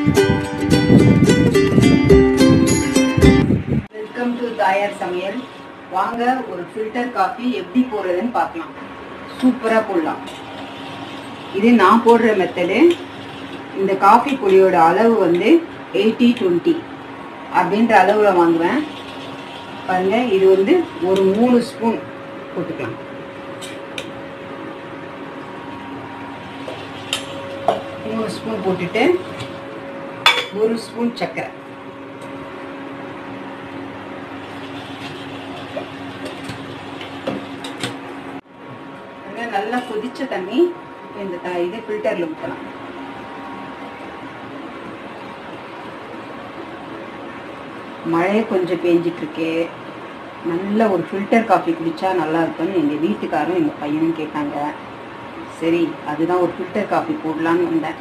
welcome to தாயார் சமையல் வாங்க ஒரு ஃபில்டர் காஃபி எப்படி போடுறதுன்னு பார்க்கலாம் சூப்பராக போடலாம் இது நான் போடுற மெத்தடு இந்த காஃபி பொடியோட அளவு வந்து எயிட்டி டுவெண்ட்டி அப்படின்ற அளவில் வாங்குவேன் பாருங்க இது வந்து ஒரு மூணு ஸ்பூன் போட்டுக்கலாம் மூணு ஸ்பூன் போட்டுட்டு ஒரு ஸ்பூன் சர்க்கரை பாருங்க, நல்லா கொதிச்ச தண்ணி இந்த த- இது ஃபில்டரில் ஊற்றலாம் மழை கொஞ்சம் பேஞ்சிட்டு இருக்கு நல்ல ஒரு ஃபில்டர் காஃபி குடிச்சா நல்லா இருக்கும்னு எங்கள் வீட்டுக்காரும் எங்கள் பையனும் கேட்டாங்க சரி அதுதான் ஒரு ஃபில்டர் காஃபி போடலான்னு வந்தேன்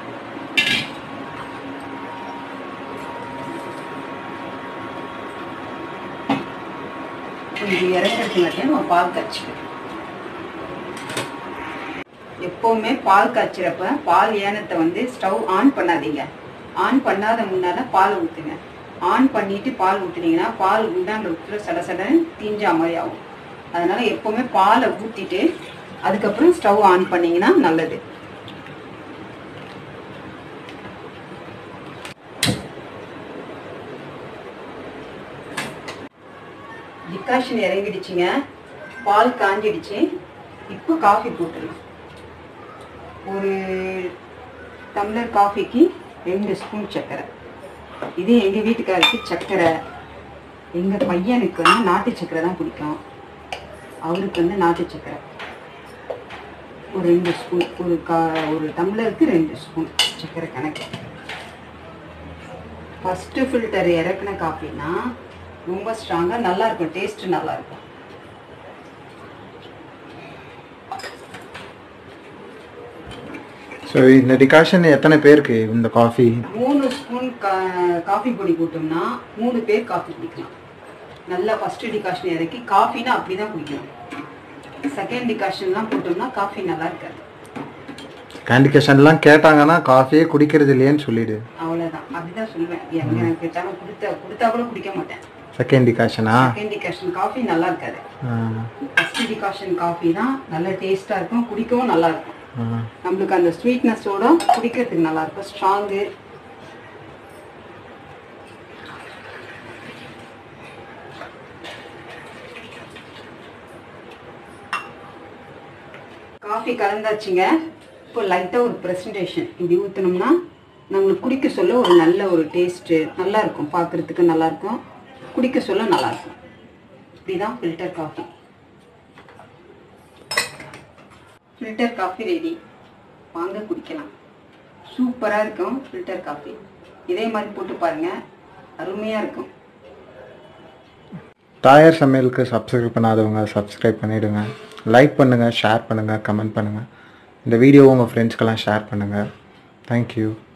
இது இறக்கிறதுங்காட்டியும் நம்ம பால் காய்ச்சிக்கிறோம் எப்போவுமே பால் காய்ச்சிறப்ப பால் ஏனத்தை வந்து ஸ்டவ் ஆன் பண்ணாதீங்க ஆன் பண்ணாத முன்னால பால் ஊற்றுங்க ஆன் பண்ணிட்டு பால் ஊற்றுனீங்கன்னா பால் உண்டாண்ட ஊற்றுல சட சடன்னு தீஞ்சா மாதிரி ஆகும் அதனால எப்போவுமே பாலை ஊற்றிட்டு அதுக்கப்புறம் ஸ்டவ் ஆன் பண்ணீங்கன்னா நல்லது டிகாஷன் இறங்கிடுச்சுங்க பால் காஞ்சிடுச்சு இப்போ காஃபி போட்டுடலாம் ஒரு டம்ளர் காஃபிக்கு ரெண்டு ஸ்பூன் சர்க்கரை இது எங்கள் வீட்டுக்காருக்கு சர்க்கரை எங்கள் பையனுக்கு வந்து நாட்டு சர்க்கரை தான் பிடிக்கும் அவருக்கு வந்து நாட்டு சர்க்கரை ஒரு ரெண்டு ஸ்பூன் ஒரு கா ஒரு டம்ளருக்கு ரெண்டு ஸ்பூன் சர்க்கரை கணக்கு ஃபஸ்ட்டு ஃபில்டர் இறக்குன காஃபினா ரொம்ப ஸ்ட்ராங்காக நல்லாயிருக்கும் டேஸ்ட்டு நல்லாயிருக்கும் ஸோ இந்த டிகாஷன் எத்தனை பேருக்கு இந்த காஃபி மூணு ஸ்பூன் கா காஃபி பொடி போட்டோம்னா மூணு பேர் காஃபி குடிக்கலாம் நல்லா ஃபஸ்ட்டு டிகாஷன் இறக்கி காஃபினா அப்படி தான் குடிக்கணும் செகண்ட் டிகாஷன்லாம் போட்டோம்னா காஃபி நல்லா இருக்காது கேண்டிகேஷன்லாம் கேட்டாங்கன்னா காஃபியே குடிக்கிறது இல்லையேன்னு சொல்லிடு அவ்வளோதான் அப்படி தான் சொல்லுவேன் எங்க எனக்கு கேட்டாலும் கொடுத்தா கொடுத்தா கூட குடிக்க மாட்டேன் செகண்ட் டிகாஷனா செகண்ட் டிகாஷன் காஃபி நல்லா இருக்காது ஃபஸ்ட்டு டிகாஷன் காஃபி தான் நல்ல டேஸ்ட்டாக இருக்கும் குடிக்கவும் நல்லா இருக்கும் நம்மளுக்கு அந்த ஸ்வீட்னஸோட குடிக்கிறதுக்கு நல்லா இருக்கும் ஸ்ட்ராங்கு காஃபி கலந்தாச்சுங்க இப்போ லைட்டாக ஒரு ப்ரெசன்டேஷன் இப்படி ஊற்றினோம்னா நம்மளுக்கு குடிக்க சொல்ல ஒரு நல்ல ஒரு டேஸ்ட்டு நல்லா இருக்கும் பார்க்குறதுக்கு நல்லா இருக்கும் குடிக்க சொல்ல நல்லா இருக்கும் இப்படி தான் filter coffee filter coffee ready வாங்க குடிக்கலாம் சூப்பராக இருக்கும் ஃபில்டர் காஃபி இதே மாதிரி போட்டு பாருங்கள் அருமையாக இருக்கும் தாயார் சமையலுக்கு சப்ஸ்கிரைப் பண்ணாதவங்க சப்ஸ்கிரைப் பண்ணிவிடுங்க லைக் பண்ணுங்கள் ஷேர் பண்ணுங்கள் கமெண்ட் பண்ணுங்கள் இந்த வீடியோவை உங்கள் ஃப்ரெண்ட்ஸ்க்கெல்லாம் ஷேர் பண்ணுங்கள் தேங்க்யூ